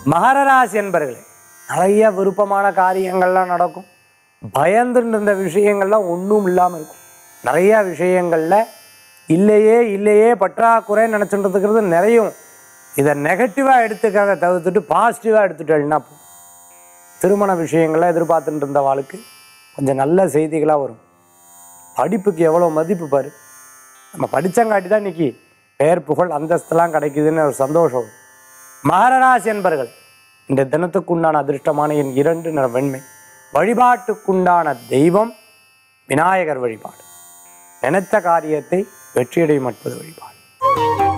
மகர ராசி என்பர்களே நிறைய விருப்பமான காரியங்கள்லாம் நடக்கும் பயந்துட்டு இருந்த விஷயங்கள்லாம் ஒன்றும் இல்லாமல் இருக்கும் நிறைய விஷயங்களில் இல்லையே இல்லையே பற்றாக்குறை நினச்சிட்டு இருக்கிறது நிறையும் இதை நெகட்டிவாக எடுத்துக்கிறத தவிர்த்துட்டு பாசிட்டிவாக எடுத்துட்டேன்னா போதும் திருமண விஷயங்கள்லாம் எதிர்பார்த்துட்டு இருந்த வாழ்க்கை கொஞ்சம் நல்ல செய்திகளாக வரும் படிப்புக்கு எவ்வளோ மதிப்பு பாரு நம்ம படித்தங்காட்டி தான் இன்னைக்கு பெயர் புகழ் அந்தஸ்தெல்லாம் கிடைக்குதுன்னு ஒரு சந்தோஷம் வரும். மகரராசி என்பர்கள் இந்த தினத்துக்குண்டான அதிர்ஷ்டமான என் இரண்டு நிற வெண்மை வழிபாட்டுக்குண்டான தெய்வம் விநாயகர் வழிபாடு நினைத்த காரியத்தை வெற்றியடைய மட்டும் வழிபாடு